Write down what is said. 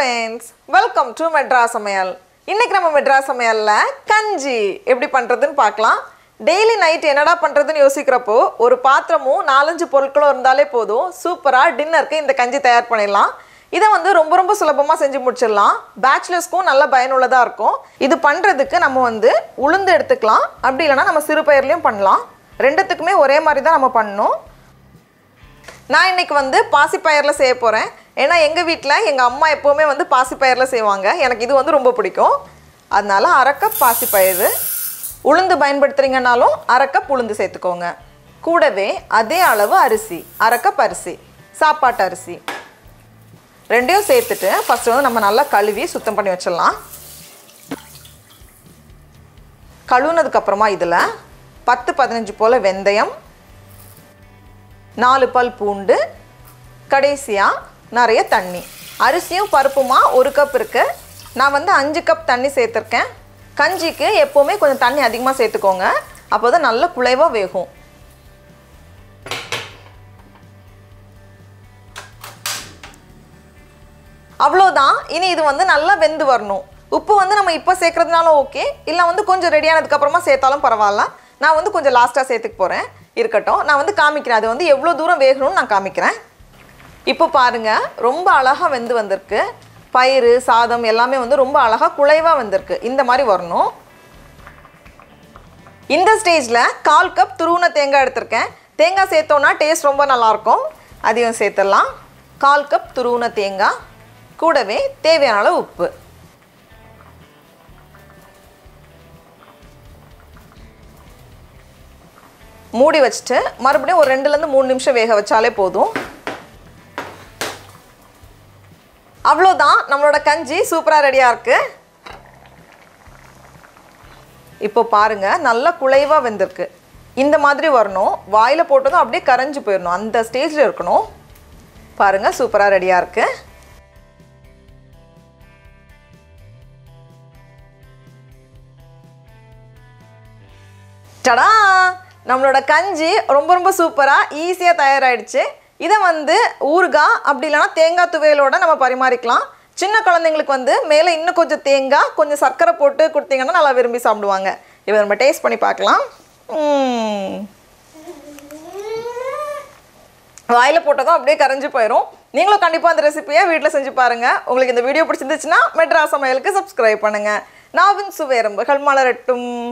Friends welcome to Madras சமையல் இன்னைக்கு நம்ம மெட்ராஸ் சமையல்ல கஞ்சி எப்படி பண்ணுறதுன்னு பார்க்கலாம் டெய்லி நைட் என்னடா பண்ணுறதுன்னு யோசிக்கிறப்போ ஒரு பாத்திரமும் நாலஞ்சு பொருட்களும் இருந்தாலே போதும் சூப்பராக டின்னருக்கு இந்த கஞ்சி தயார் பண்ணிடலாம் இதை வந்து ரொம்ப ரொம்ப சுலபமாக செஞ்சு முடிச்சிடலாம் பேச்சுலர்ஸ்க்கும் நல்ல பயனுள்ளதாக இருக்கும் இது பண்ணுறதுக்கு நம்ம வந்து உளுந்து எடுத்துக்கலாம் அப்படி இல்லைன்னா நம்ம சிறுபயிர்லையும் பண்ணலாம் ரெண்டுத்துக்குமே ஒரே மாதிரி தான் நம்ம பண்ணணும் நான் இன்னைக்கு வந்து பாசிப்பயிரில் செய்ய போகிறேன் ஏன்னா எங்கள் வீட்டில் எங்கள் அம்மா எப்போவுமே வந்து பாசிப்பயிரில் செய்வாங்க எனக்கு இது வந்து ரொம்ப பிடிக்கும் அதனால அரைக்கப் பாசிப்பயிறு உளுந்து பயன்படுத்துகிறீங்கனாலும் அரைக்கப் உளுந்து சேர்த்துக்கோங்க கூடவே அதே அளவு அரிசி அரைக்கப் அரிசி சாப்பாட்டு அரிசி ரெண்டையும் சேர்த்துட்டு ஃபஸ்ட்டு வந்து நம்ம நல்லா கழுவி சுத்தம் பண்ணி வச்சிடலாம் கழுவுனதுக்கப்புறமா இதில் பத்து பதினஞ்சு போல் வெந்தயம் நாலு பல் பூண்டு கடைசியாக நிறைய தண்ணி அரிசியும் பருப்புமா ஒரு கப் இருக்கு நான் வந்து அஞ்சு கப் தண்ணி சேர்த்துருக்கேன் கஞ்சிக்கு எப்போவுமே கொஞ்சம் தண்ணி அதிகமாக சேர்த்துக்கோங்க அப்போ தான் நல்ல குலைவாக வேகும் அவ்வளோதான் இனி இது வந்து நல்லா வெந்து வரணும் உப்பு வந்து நம்ம இப்போ சேர்க்கறதுனாலும் ஓகே இல்லை வந்து கொஞ்சம் ரெடியானதுக்கப்புறமா சேர்த்தாலும் பரவாயில்ல நான் வந்து கொஞ்சம் லாஸ்ட்டாக சேர்த்துக்க போகிறேன் இருக்கட்டும் நான் வந்து காமிக்கிறேன் அது வந்து எவ்வளோ தூரம் வேகணும்னு நான் காமிக்கிறேன் இப்போ பாருங்க ரொம்ப அழகாக வெந்து வந்திருக்கு பயிறு சாதம் எல்லாமே வந்து ரொம்ப அழகாக குலைவாக வந்திருக்கு இந்த மாதிரி வரணும் இந்த ஸ்டேஜில் கால் கப் துருவன தேங்காய் எடுத்திருக்கேன் தேங்காய் சேர்த்தோன்னா டேஸ்ட் ரொம்ப நல்லாயிருக்கும் அதையும் சேர்த்துடலாம் கால் கப் துருவன தேங்காய் கூடவே தேவையான அளவு உப்பு மூடி வச்சுட்டு மறுபடியும் ஒரு ரெண்டுலேருந்து மூணு நிமிஷம் வேக வச்சாலே போதும் அவ்வளோதான் நம்மளோட கஞ்சி சூப்பராக ரெடியாக இருக்கு இப்போ பாருங்க நல்லா குலைவாக வெந்திருக்கு இந்த மாதிரி வரணும் வாயில் போட்டதும் அப்படியே கரைஞ்சு போயிடணும் அந்த ஸ்டேஜில் இருக்கணும் பாருங்க சூப்பராக ரெடியாக இருக்கு டடா நம்மளோட கஞ்சி ரொம்ப ரொம்ப சூப்பராக ஈஸியாக தயாராகிடுச்சு இதை வந்து ஊறுகாய் அப்படி இல்லைன்னா தேங்காய் துவையலோட நம்ம பரிமாறிக்கலாம் சின்ன குழந்தைங்களுக்கு வந்து மேலே இன்னும் கொஞ்சம் தேங்காய் கொஞ்சம் சர்க்கரை போட்டு கொடுத்தீங்கன்னா நல்லா விரும்பி சாப்பிடுவாங்க இதை நம்ம டேஸ்ட் பண்ணி பார்க்கலாம் ம். வாயில் போட்டதும் அப்படியே கரைஞ்சு போயிடும் நீங்களும் கண்டிப்பாக அந்த ரெசிபியை வீட்டில் செஞ்சு பாருங்கள் உங்களுக்கு இந்த வீடியோ பிடிச்சிருந்துச்சுன்னா மெட்ராஸ் சமையலுக்கு சப்ஸ்கிரைப் பண்ணுங்கள் நாவின் சுவையரம்புகள் மலரட்டும்